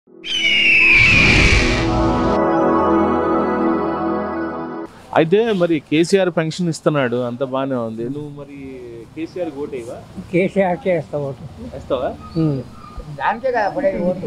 అయితే మరి కేసీఆర్ పెన్షన్ ఇస్తున్నాడు అంత బాగానే ఉంది నువ్వు మరి కేసీఆర్ ఓటేవా కేసీఆర్కే వేస్తా ఓటు వేస్తావా దానికే కదా పడేది ఓటు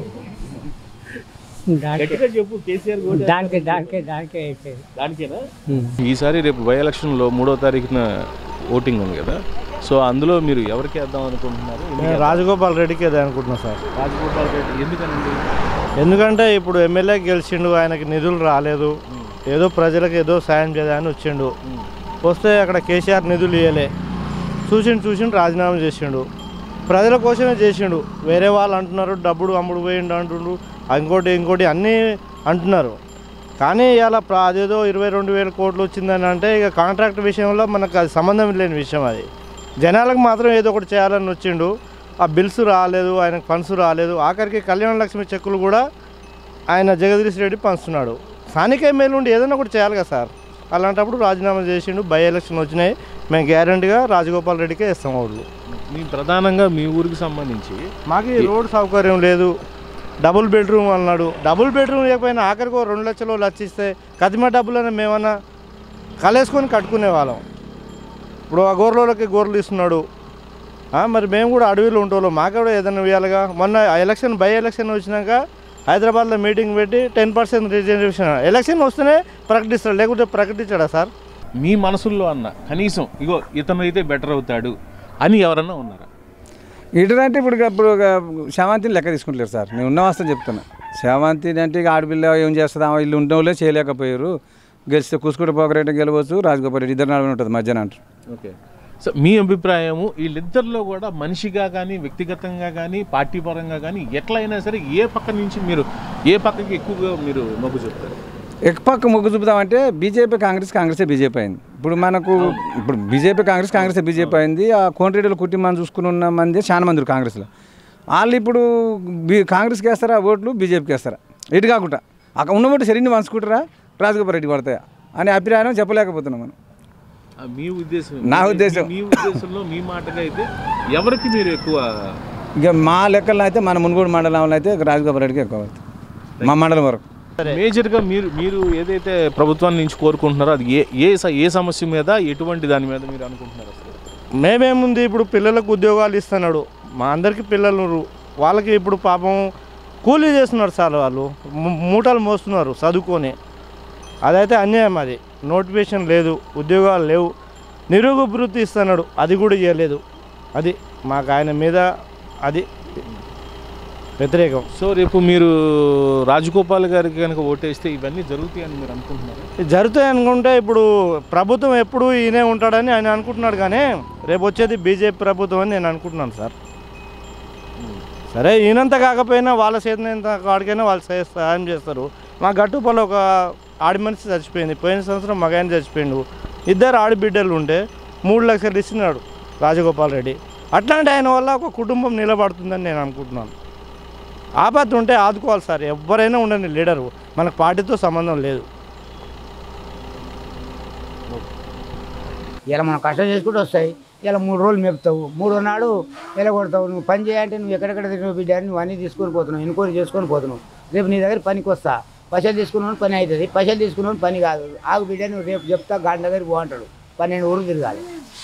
దానికే గట్టిగా చెప్పు కేసీఆర్ ఓటే దానికే దానికే దానికే వేసేది దానికేనా ఈసారి రేపు బై ఎలక్షన్లో మూడో తారీఖున ఓటింగ్ ఉంది కదా సో అందులో మీరు ఎవరికి వేద్దాం అనుకుంటున్నారు నేను రాజగోపాల్ రెడ్డికి అదే అనుకుంటున్నా సార్ రాజగోపాల్ రెడ్డి ఎందుకనండి ఎందుకంటే ఇప్పుడు ఎమ్మెల్యే గెలిచిండు ఆయనకి నిధులు రాలేదు ఏదో ప్రజలకు ఏదో సాయం చేయాలని వచ్చిండు వస్తే అక్కడ కేసీఆర్ నిధులు ఇవ్వలే చూసిండు చూసిండు రాజీనామా చేసిండు ప్రజల కోసమే చేసిండు వేరే వాళ్ళు అంటున్నారు డబ్బుడు అమ్ముడు పోయిండు అంటుండ్రు ఇంకోటి ఇంకోటి అన్నీ అంటున్నారు కానీ ఇలా అదేదో ఇరవై రెండు వేల కోట్లు వచ్చిందని అంటే ఇక కాంట్రాక్ట్ విషయంలో మనకు అది సంబంధం లేని విషయం అది జనాలకు మాత్రం ఏదో ఒకటి చేయాలని వచ్చిండు ఆ బిల్స్ రాలేదు ఆయనకు ఫండ్స్ రాలేదు ఆఖరికి కళ్యాణ లక్ష్మి చెక్కులు కూడా ఆయన జగదీష్ రెడ్డి పంచుతున్నాడు స్థానిక ఎమ్మెల్యే ఉండి ఏదైనా ఒకటి చేయాలి కదా సార్ అలాంటప్పుడు రాజీనామా చేసిండు బై ఎలక్షన్ వచ్చినాయి మేము గ్యారంటీగా రాజగోపాల్ రెడ్డికే ఇస్తాం ఓట్లు మీ ప్రధానంగా మీ ఊరికి సంబంధించి మాకు ఈ రోడ్ సౌకర్యం లేదు డబుల్ బెడ్రూమ్ అన్నాడు డబుల్ బెడ్రూమ్ లేకపోయినా ఆఖరికి ఓ రెండు లక్షలు లక్ష ఇస్తే కదిమ డబ్బులని మేమన్నా కలేసుకొని కట్టుకునే వాళ్ళం ఇప్పుడు ఆ గోర్లకి గోర్లు ఇస్తున్నాడు ఆ, మరి మేము కూడా అడవిలో ఉంటాం మాకు కూడా ఏదైనా ఇవ్వాలిగా మొన్న ఆ ఎలక్షన్ బై ఎలక్షన్ వచ్చినాక హైదరాబాద్లో మీటింగ్ పెట్టి టెన్ పర్సెంట్ రిజర్వేషన్ ఎలక్షన్ వస్తేనే ప్రకటిస్తాడు లేకుంటే ప్రకటించాడా సార్ మీ మనసుల్లో అన్న కనీసం ఇగో ఇతను అయితే బెటర్ అవుతాడు అని ఎవరన్నా ఉన్నారా ఇటునంటే ఇప్పుడు ఇక- ఇప్పుడు ఇక శామంతిని లెక్క తీసుకుంటలేరు సార్ నేను ఉన్న వాస్తవం చెప్తున్నా శామంతిని అంటే ఇక ఆడపిల్ల ఏం చేస్తుందా ఇల్లు ఉన్న వాళ్ళే చేయలేకపోయారు గెలిస్తే కుసుకుడు పోకరెడ్డి గెలవచ్చు రాజగోపాల్ రెడ్డి ఇద్దరు నడుమ ఉంటుంది మధ్యాహ్నం అంటారు ఓకే సో మీ అభిప్రాయము వీళ్ళిద్దరిలో కూడా మనిషిగా కానీ వ్యక్తిగతంగా కానీ పార్టీ పరంగా కానీ ఎట్లయినా సరే ఏ పక్క నుంచి మీరు ఏ పక్కకి ఎక్కువగా మీరు మొగ్గు చెప్తారు ఎక్కువ మొగ్గు చూపుదామంటే బీజేపీ కాంగ్రెస్ కాంగ్రెసే బీజేపీ అయింది ఇప్పుడు మనకు ఇప్పుడు బీజేపీ కాంగ్రెస్ కాంగ్రెస్ బీజేపీ అయింది ఆ కోంటిరెడ్డిలు కుటుంబాన్ని చూసుకుని ఉన్న మంది చాలా మంది ఉన్నారు కాంగ్రెస్లో వాళ్ళు ఇప్పుడు బీ కాంగ్రెస్కి వేస్తారా ఓట్లు బీజేపీకి వేస్తారా ఎటు కాకుండా అక్కడ ఉన్న ఓటు సరిన్ని పంచుకుంటారా రాజగోపాల్ రెడ్డి పడతాయా అనే అభిప్రాయం చెప్పలేకపోతున్నాం మనం ఆ, మీ ఉద్దేశం నా ఉద్దేశం. మీ ఉద్దేశంలో మీ మాటగా అయితే ఎవరికి మీరు ఎక్కువ ఇక మా లెక్కల్లో అయితే మన మునుగోడు మండలంలో అయితే రాజగోపాల్ రెడ్డికి ఎక్కువ అవుతుంది మా మండలం వరకు మేజర్గా మీరు మీరు ఏదైతే ప్రభుత్వాన్ని నుంచి కోరుకుంటున్నారో అది ఏ ఏ స- ఏ సమస్య మీద ఎటువంటి దాని మీద మీరు అనుకుంటున్నారు అసలు మేమేముంది ఇప్పుడు పిల్లలకు ఉద్యోగాలు ఇస్తున్నాడు మా అందరికీ పిల్లలు ఉన్నారు. వాళ్ళకి ఇప్పుడు పాపం కూలీ చేస్తున్నారు సార్ వాళ్ళు ము- మూటలు మోస్తున్నారు చదువుకొని అదైతే అన్యాయం అది నోటిఫికేషన్ లేదు ఉద్యోగాలు లేవు నిరుగభృతి ఇస్తున్నాడు అది కూడా ఇవ్వలేదు అది మాకు ఆయన మీద అది వ్యతిరేకం సో రేపు మీరు రాజగోపాల్ గారికి కనుక ఓటేస్తే ఇవన్నీ జరుగుతాయని మీరు అనుకుంటున్నారు ఇది జరుగుతాయి అనుకుంటే ఇప్పుడు ప్రభుత్వం ఎప్పుడు ఈయనే ఉంటాడని ఆయన అనుకుంటున్నాడు కానీ రేపు వచ్చేది బీజేపీ ప్రభుత్వం అని నేను అనుకుంటున్నాను సార్ సరే ఈయనంత కాకపోయినా వాళ్ళ చేతనంత కాడికైనా వాళ్ళు సహాయ- సహాయం చేస్తారు మా గట్టుపల్లి ఒక ఆడి మనిషి చచ్చిపోయింది పోయిన సంవత్సరం మగాయన చచ్చిపోయిండు ఇద్దరు ఆడబిడ్డలు ఉంటే మూడు లక్షలు ఇస్తున్నాడు రాజగోపాల్ రెడ్డి అట్లాంటి ఆయన వల్ల ఒక కుటుంబం నిలబడుతుందని నేను అనుకుంటున్నాను ఆపత్తి ఉంటే ఆదుకోవాలి సార్ ఎవరైనా ఉండండి లీడరు మనకు పార్టీతో సంబంధం లేదు ఇలా మనం కష్టం చేసుకుంటూ వస్తాయి ఇలా మూడు రోజులు మేపుతావు మూడో నాడు కొడతావు నువ్వు పని చేయాలంటే నువ్వు ఎక్కడెక్కడ తిరిగిన బిడ్డ అని నువ్వు అన్నీ తీసుకొని పోతున్నావు ఎన్క్వైరీ చేసుకొని పోతున్నావు రేపు నీ దగ్గర పనికి వస్తా పైసలు తీసుకున్నాను పని అవుతుంది పైసలు తీసుకున్నాను పని కాదు ఆగు బిడ్డ నువ్వు రేపు చెప్తా గాడి దగ్గరికి బాగుంటాడు పన్నెండు ఊరు తిరగాలి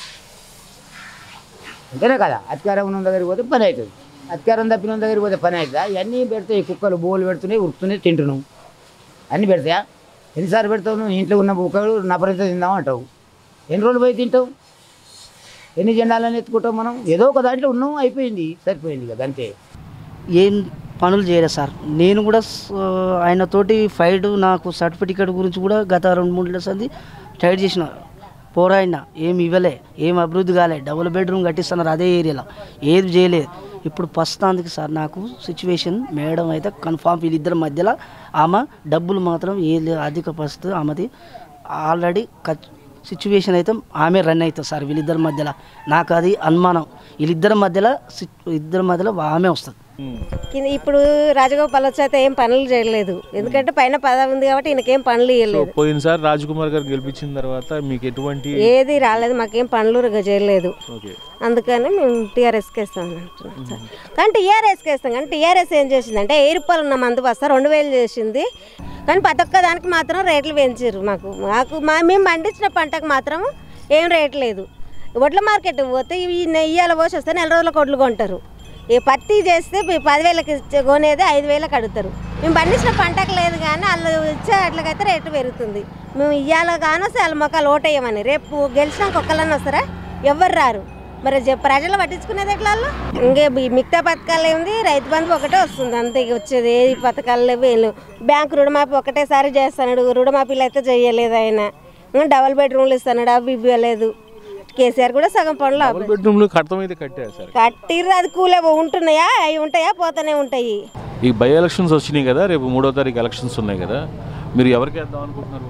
అంతేనే కదా అధికారం ఉన్న దగ్గరికి పోతే పని అవుతుంది అధికారం తప్పిన దగ్గరికి పోతే పని అవుతుందా ఇవన్నీ పెడతాయి కుక్కలు బోలు పెడుతున్నాయి ఉరుకుతున్నాయి తింటున్నావు అన్నీ పెడతాయా ఎన్నిసార్లు పెడతావు నువ్వు ఇంట్లో ఉన్న కుక్కలు నపరిత తిందాం అంటావు ఎన్ని రోజులు పోయి తింటావు ఎన్ని జెండాలను ఎత్తుకుంటాం మనం ఏదో ఒక దాంట్లో ఉన్నాం అయిపోయింది సరిపోయింది కదా అంతే ఏం పనులు చేయలేదు సార్ నేను కూడా స- ఆయనతోటి ఫైట్ నాకు సర్టిఫికేట్ గురించి కూడా గత రెండు మూడు డేస్ అంది టైట్ చేసిన పోరాడిన ఏం ఇవ్వలే ఏం అభివృద్ధి కాలే డబుల్ బెడ్రూమ్ కట్టిస్తున్నారు అదే ఏరియాలో ఏది చేయలేదు ఇప్పుడు ప్రస్తుతానికి సార్ నాకు సిచ్యువేషన్ మేడం అయితే కన్ఫామ్ వీళ్ళిద్దరి మధ్యలో ఆమె డబ్బులు మాత్రం ఏ లే- అధిక పరిస్థితి ఆమెది ఆల్రెడీ సిచ్యువేషన్ అయితే ఆమె రన్ అవుతుంది సార్ వీళ్ళిద్దరి మధ్యలో నాకు అది అనుమానం వీళ్ళిద్దరి మధ్యలో సి- ఇద్దరి మధ్యలో ఆమె వస్తుంది కింద- ఇప్పుడు రాజగోపాల్ వచ్చి అయితే ఏం పనులు చేయలేదు ఎందుకంటే పైన పదవి ఉంది కాబట్టి ఈయనకేం పనులు సో ఇవ్వలేదు పోయినసారి రాజ్ కుమార్ గారు గెలిపించిన తర్వాత మీకు ఎటువంటి ఏది రాలేదు మాకేం పనులు రుగ చేయలేదు ఓకే అందుకని మేము టీఆర్ఎస్కి వేస్తాం అంటున్నాం సార్ కానీ టీఆర్ఎస్కి వేస్తాం కానీ టీఆర్ఎస్ ఏం చేసిందంటే వెయ్యి రూపాయలు ఉన్న మందు బస్తా రెండు వేలు చేసింది కానీ ప్రతి ఒక్క దానికి మాత్రం రేట్లు పెంచారు మాకు మాకు మా మేము పండించిన పంటకు మాత్రం ఏం రేట్ లేదు వడ్ల మార్కెట్ పోతే ఇవి నెయ్యాల పోసి వస్తే నెల రోజులకు వడ్లు కొంటారు ఈ పత్తి చేస్తే పి- పదివేలకి ఇచ్చే- కొనేది ఐదు వేలకు అడుగుతారు మేము పండించిన పంటకు లేదు కానీ వాళ్ళు ఇచ్చే అట్లకైతే రేటు పెరుగుతుంది మేము ఇయ్యాల కానీ వాళ్ళ మొక్కలు ఓటేయమని రేపు గెలిచినాక ఒక్కళ్ళని వస్తారా ఎవ్వరు రారు మరి జ- ప్రజలు పట్టించుకునేది ఎట్లా వాళ్ళు? ఇంకే ఈ మిగతా పథకాలు ఏముంది రైతు బంధు ఒకటే వస్తుంది అంతే ఇక వచ్చేది ఏ పథకాలు లేవు ఏం లేవు బ్యాంకు రుణమాఫీ ఒకటేసారి చేస్తున్నాడు రుణమాఫీలు అయితే చేయలేదు ఆయన ఇంకా డబల్ బెడ్రూమ్లు ఇస్తున్నాడు అవి ఇవ్వలేదు కేసీఆర్ కూడా సగం పనులు డబుల్ బెడ్రూమ్లు కడతం అయితే కట్టారు సార్ కట్టిర్రు అది కూలే ఉంటున్నాయా అవి ఉంటాయా పోతూనే ఉంటాయి ఈ బై ఎలక్షన్స్ వచ్చినాయి కదా రేపు మూడో తారీఖు ఎలక్షన్స్ ఉన్నాయి కదా మీరు ఎవరికి వేద్దాం అనుకుంటున్నారు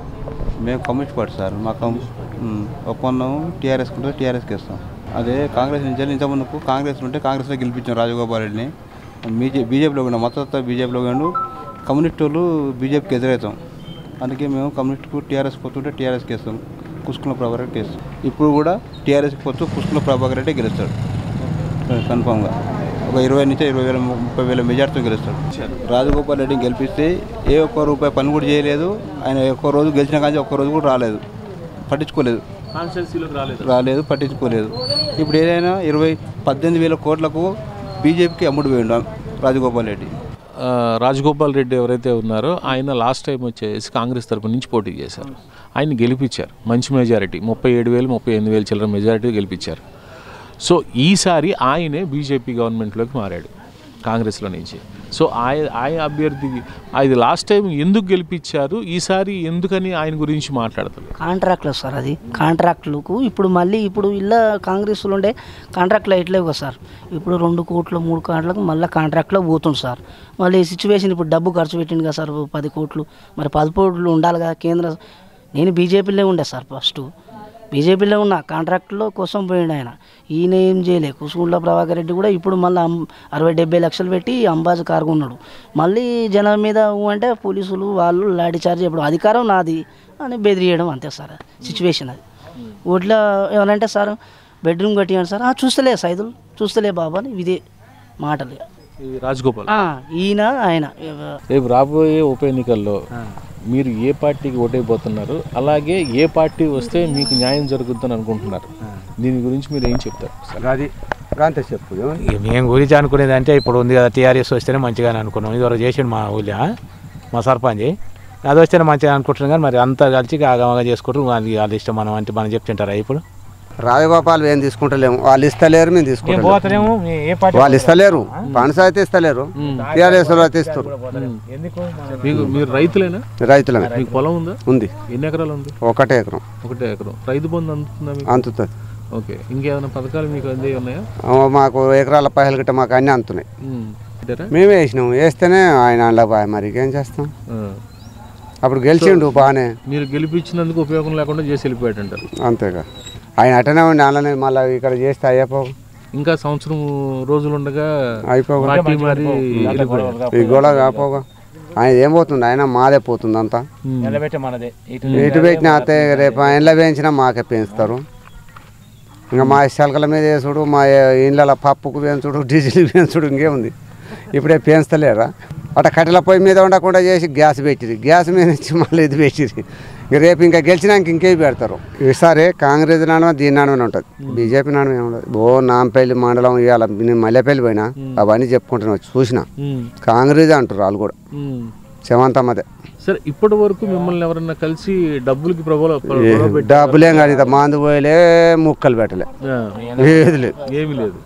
మేము కమ్యూనిస్ట్ పార్టీ సార్ మాకు మ్, ఒప్పందం టీఆర్ఎస్ ఉంటే టీఆర్ఎస్కి ఇస్తాం అదే కాంగ్రెస్ నుంచి ఇంత ముందుకు కాంగ్రెస్ ఉంటే కాంగ్రెస్లో గెలిపించాం రాజగోపాల్ రెడ్డిని బీజే బీజేపీలో కూడా మొత్తం బీజేపీలో ఉండు కమ్యూనిస్ట్ వాళ్ళు బీజేపీకి ఎదురవుతాం అందుకే మేము కమ్యూనిస్ట్కు టీఆర్ఎస్ పోతుంటే టీఆర్ఎస్కి ఇస్తాం పుష్కుల ప్రభాకర్ రెడ్డి ఇస్తాం ఇప్పుడు కూడా టీఆర్ఎస్కి పోతూ పుష్కుల ప్రభాకర్ రెడ్డి గెలుస్తాడు కన్ఫామ్గా ఒక ఇరవై నుంచి ఇరవై వేల ముప్పై వేల మెజార్టీతో గెలుస్తాడు రాజగోపాల్ రెడ్డిని గెలిపిస్తే ఏ ఒక్క రూపాయి పని కూడా చేయలేదు ఆయన ఒక్క రోజు గెలిచిన కానీ ఒక్క రోజు కూడా రాలేదు పట్టించుకోలేదు కాన్స్టిట్యున్సీలోకి రాలేదు రాలేదు పట్టించుకోలేదు ఇప్పుడు ఏదైనా ఇరవై పద్దెనిమిది వేల కోట్లకు బీజేపీకి అమ్ముడు పోయిండు రాజగోపాల్ రెడ్డి ఆ, రాజగోపాల్ రెడ్డి ఎవరైతే ఉన్నారో ఆయన లాస్ట్ టైం వచ్చేసి కాంగ్రెస్ తరపు నుంచి పోటీ చేశారు ఆయన గెలిపించారు మంచి మెజారిటీ ముప్పై ఏడు వేలు ముప్పై ఎనిమిది వేలు చిల్లర మెజారిటీ గెలిపించారు సో ఈసారి ఆయనే బీజేపీ గవర్నమెంట్లోకి మారాడు కాంగ్రెస్లో నుంచి సో ఆయ ఆయన అభ్యర్థి అది లాస్ట్ టైం ఎందుకు గెలిపించారు ఈసారి ఎందుకని ఆయన గురించి మాట్లాడతారు కాంట్రాక్ట్లు సార్ అది కాంట్రాక్టులకు ఇప్పుడు మళ్ళీ ఇప్పుడు ఇలా కాంగ్రెస్లో ఉండే కాంట్రాక్ట్లు ఇట్లేవు కదా సార్ ఇప్పుడు రెండు కోట్లు మూడు కోట్లకు మళ్ళీ కాంట్రాక్ట్లో పోతుంది సార్ మళ్ళీ ఈ సిచ్యువేషన్ ఇప్పుడు డబ్బు ఖర్చు పెట్టింది కదా సార్ పది కోట్లు మరి పది కోట్లు ఉండాలి కదా కేంద్ర నేను బీజేపీలో ఉండే సార్ ఫస్ట్ బీజేపీలో ఉన్న కాంట్రాక్ట్లో కోసం పోయిండు ఆయన ఈయన ఏం చేయలే కుసుగుండ్ల ప్రభాకర్ రెడ్డి కూడా ఇప్పుడు మళ్ళీ అం- అరవై డెబ్బై లక్షలు పెట్టి అంబాజు కారుగా ఉన్నాడు మళ్ళీ జనం మీద ఊ అంటే పోలీసులు వాళ్ళు లాఠీ చార్జ్ ఇప్పుడు అధికారం నాది అని బెదిరియడం అంతే సార్ సిచ్యువేషన్ అది ఓట్ల ఏమనంటే సార్ బెడ్రూమ్ కట్టియాను సార్ "ఆ, చూస్తలే సైదులు చూస్తలే బాబా అని ఇదే మాటలు ఈ రాజగోపాల్ ఆ, ఈయన ఆయన రేపు రాబోయే ఉప ఎన్నికల్లో మీరు ఏ పార్టీకి ఓటైపోతున్నారు అలాగే ఏ పార్టీ వస్తే మీకు న్యాయం జరుగుతుందని అనుకుంటున్నారు దీని గురించి మీరు ఏం చెప్తారు అది అంతే చెప్పు ఇక మేము గురించి అనుకునేది అంటే ఇప్పుడు ఉంది కదా టీఆర్ఎస్ వస్తేనే మంచిగానే అనుకున్నాం ఇదివరకు చేసిండు మా ఊళ్ళో మా సర్పంచ్ అది వస్తేనే మంచిగా అనుకుంటున్నాం కానీ మరి అంతా కలిసి ఆగమగా చేసుకుంటారు వాళ్ళకి వాళ్ళ ఇష్టం మనం అంటే మనం చెప్తుంటారా ఇప్పుడు రాజగోపాల్ ఏం తీసుకుంటలేము వాళ్ళు ఇస్తలేరు మేము తీసుకుంటాం పోతలేము ఏ పార్టీ వాళ్ళు ఇస్తలేరు పనస అయితే ఇస్తలేరు టీఆర్ఎస్ వాళ్ళు అయితే ఇస్తారు ఎందుకు మీకు మీరు రైతులేనా రైతులమే మీకు పొలం ఉందా ఉంది ఎన్ని ఎకరాలు ఉంది ఒకటే ఎకరం ఒకటే ఎకరం రైతు బంధు అందుతుందా మీకు అందుతుంది ఓకే ఇంకేమైనా పథకాలు మీకు అందే ఉన్నాయా ఆ, మాకు ఎకరాల పైసలు గిట్ట మాకు అన్నీ అందుతున్నాయి ఉమ్. పెట్టారా? మేమే వేసినాం వేస్తేనే ఆయన అందులో బాయ్ మరి ఏం చేస్తాం ఆ. అప్పుడు గెలిచిండు బాగానే మీరు గెలిపించినందుకు ఉపయోగం లేకుండా చేసి వెళ్ళిపోయాడు అంటారు అంతేగా ఆయన అటనే ఉండి అలానే మళ్ళీ ఇక్కడ చేస్తే అయ్యపో ఇంకా సంవత్సరం రోజులు ఉండగా అయిపోగా పార్టీ మరి వెళ్ళిపోయాడు. ఈ గొడవ కాపోగా ఆయన ఏం పోతుంది ఆయన మాదే పోతుంది అంతా నిలబెట్టే మనదే ఇటు ఇటు పెట్టిన అతే రేపు ఆయనలో పెంచినా మాకే పెంచుతారు ఇంకా మా శలకల మీద వేసుడు మా ఇండ్ల పప్పుకు పెంచుడు డీజిల్ పెంచుడు ఇంకేముంది ఇప్పుడే పెంచలేరా అట్లా కట్టెల పొయ్యి మీద ఉండకుండా చేసి గ్యాస్ పెట్టిరి గ్యాస్ మీద నుంచి మళ్ళీ ఇది పెట్టిరి ఇక రేపు ఇంకా గెలిచినాక ఇంకేవి పెడతారు ఈసారి కాంగ్రెస్ నాడమ దీని నాడమని ఉంటుంది బీజేపీ నాడమే ఉండదు ఓ నాంపల్లి మండలం ఇవాళ నేను మల్లెపల్లి పోయినా అవన్నీ చెప్పుకుంటున్నా చూసిన ఉమ్. కాంగ్రెస్ అంటారు వాళ్ళు కూడా ఉమ్. శవంతమ్మదే సరే ఇప్పటి వరకు మిమ్మల్ని ఎవరన్నా కలిసి డబ్బులకి ప్రభావం డబ్బులేం కానీ ఇంత మందు పోయలే ముక్కలు పెట్టలే ఏది లేదు ఏమీ లేదు